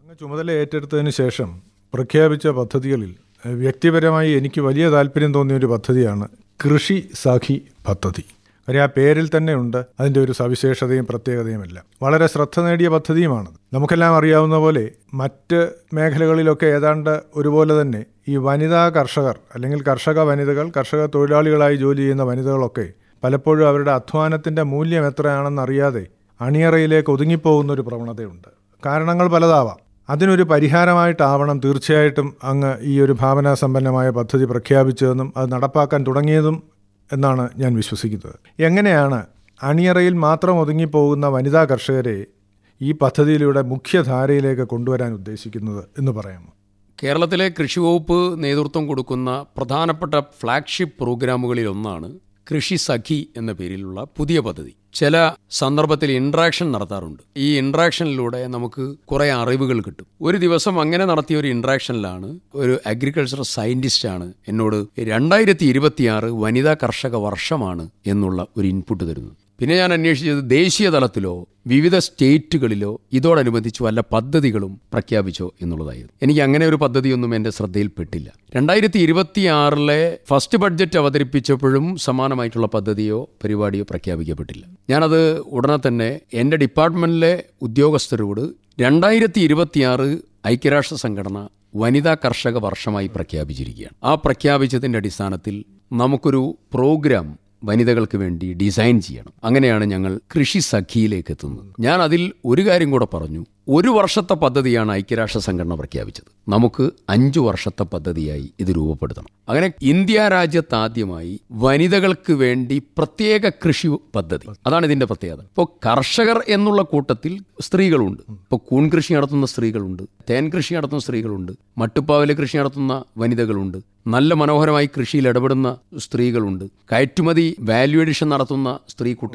അങ്ങ് ചുമതല ഏറ്റെടുത്തതിന് ശേഷം പ്രഖ്യാപിച്ച പദ്ധതികളിൽ ഏഹ്, വ്യക്തിപരമായി എനിക്ക് വലിയ താല്പര്യം തോന്നിയ ഒരു പദ്ധതിയാണ് കൃഷി സഖി പദ്ധതി കാര്യം ആ പേരിൽ തന്നെ ഉണ്ട് അതിൻ്റെ ഒരു സവിശേഷതയും പ്രത്യേകതയുമെല്ലാം വളരെ ശ്രദ്ധ നേടിയ പദ്ധതിയുമാണ് നമുക്കെല്ലാം അറിയാവുന്ന പോലെ മറ്റ് മേഖലകളിലൊക്കെ ഏതാണ്ട് ഒരുപോലെ തന്നെ ഈ വനിതാ കർഷകർ അല്ലെങ്കിൽ കർഷക വനിതകൾ കർഷക തൊഴിലാളികളായി ജോലി ചെയ്യുന്ന വനിതകളൊക്കെ പലപ്പോഴും അവരുടെ അധ്വാനത്തിൻ്റെ മൂല്യം എത്രയാണെന്നറിയാതെ അണിയറയിലേക്ക് ഒതുങ്ങിപ്പോകുന്ന ഒരു പ്രവണതയുണ്ട് കാരണങ്ങൾ പലതാവാം അതിനൊരു പരിഹാരമായിട്ടാവണം തീർച്ചയായിട്ടും അങ്ങ് ഈ ഒരു ഭാവനാസമ്പന്നമായ പദ്ധതി പ്രഖ്യാപിച്ചതെന്നും അത് നടപ്പാക്കാൻ തുടങ്ങിയതും എന്നാണ് ഞാൻ വിശ്വസിക്കുന്നത് എങ്ങനെയാണ് അണിയറയിൽ മാത്രം ഒതുങ്ങിപ്പോകുന്ന വനിതാ കർഷകരെ ഈ പദ്ധതിയിലൂടെ മുഖ്യധാരയിലേക്ക് കൊണ്ടുവരാൻ ഉദ്ദേശിക്കുന്നത് എന്ന് പറയാമോ കേരളത്തിലെ കൃഷി വകുപ്പ് നേതൃത്വം കൊടുക്കുന്ന പ്രധാനപ്പെട്ട ഫ്ലാഗ്ഷിപ്പ് പ്രോഗ്രാമുകളിൽ ഒന്നാണ് കൃഷി സഖി എന്ന പേരിലുള്ള പുതിയ പദ്ധതി ചില സന്ദർഭത്തിൽ ഇൻട്രാക്ഷൻ നടത്താറുണ്ട് ഈ ഇൻട്രാക്ഷനിലൂടെ നമുക്ക് കുറെ അറിവുകൾ കിട്ടും ഒരു ദിവസം അങ്ങനെ നടത്തിയ ഒരു ഇൻട്രാക്ഷനിലാണ് ഒരു അഗ്രികൾച്ചർ സയന്റിസ്റ്റ് ആണ് എന്നോട് രണ്ടായിരത്തി ഇരുപത്തിയാറ് വനിതാ കർഷക വർഷമാണ് എന്നുള്ള ഒരു ഇൻപുട്ട് തരുന്നത് പിന്നെ ഞാൻ അന്വേഷിച്ചത് ദേശീയ തലത്തിലോ വിവിധ സ്റ്റേറ്റുകളിലോ ഇതോടനുബന്ധിച്ച് വല്ല പദ്ധതികളും പ്രഖ്യാപിച്ചോ എന്നുള്ളതായിരുന്നു എനിക്ക് അങ്ങനെ ഒരു പദ്ധതിയൊന്നും എൻ്റെ ശ്രദ്ധയിൽപ്പെട്ടില്ല രണ്ടായിരത്തി ഇരുപത്തിയാറിലെ ഫസ്റ്റ് ബഡ്ജറ്റ് അവതരിപ്പിച്ചപ്പോഴും സമാനമായിട്ടുള്ള പദ്ധതിയോ പരിപാടിയോ പ്രഖ്യാപിക്കപ്പെട്ടില്ല ഞാനത് ഉടനെ തന്നെ എൻ്റെ ഡിപ്പാർട്ട്മെൻറ്റിലെ ഉദ്യോഗസ്ഥരോട് രണ്ടായിരത്തി ഇരുപത്തിയാറ് ഐക്യരാഷ്ട്ര സംഘടന വനിതാ കർഷക വർഷമായി പ്രഖ്യാപിച്ചിരിക്കുകയാണ് ആ പ്രഖ്യാപിച്ചതിൻ്റെ അടിസ്ഥാനത്തിൽ നമുക്കൊരു പ്രോഗ്രാം വനിതകൾക്ക് വേണ്ടി ഡിസൈൻ ചെയ്യണം അങ്ങനെയാണ് ഞങ്ങൾ കൃഷി സഖിയിലേക്ക് എത്തുന്നത് ഞാൻ അതിൽ ഒരു കാര്യം കൂടെ പറഞ്ഞു ഒരു വർഷത്തെ പദ്ധതിയാണ് ഐക്യരാഷ്ട്ര സംഘടന പ്രഖ്യാപിച്ചത് നമുക്ക് അഞ്ചു വർഷത്തെ പദ്ധതിയായി ഇത് രൂപപ്പെടുത്തണം അങ്ങനെ ഇന്ത്യ രാജ്യത്ത് ആദ്യമായി വനിതകൾക്ക് വേണ്ടി പ്രത്യേക കൃഷി പദ്ധതി അതാണ് ഇതിന്റെ പ്രത്യേകത ഇപ്പോൾ കർഷകർ എന്നുള്ള കൂട്ടത്തിൽ സ്ത്രീകളുണ്ട് ഇപ്പോൾ കൂൺ കൃഷി നടത്തുന്ന സ്ത്രീകളുണ്ട് തേൻ കൃഷി നടത്തുന്ന സ്ത്രീകളുണ്ട് മട്ടുപ്പാവിലെ കൃഷി നടത്തുന്ന വനിതകളുണ്ട് നല്ല മനോഹരമായി കൃഷിയിൽ ഇടപെടുന്ന സ്ത്രീകളുണ്ട് കയറ്റുമതി വാല്യൂ എഡിഷൻ നടത്തുന്ന സ്ത്രീ കൂട്ടം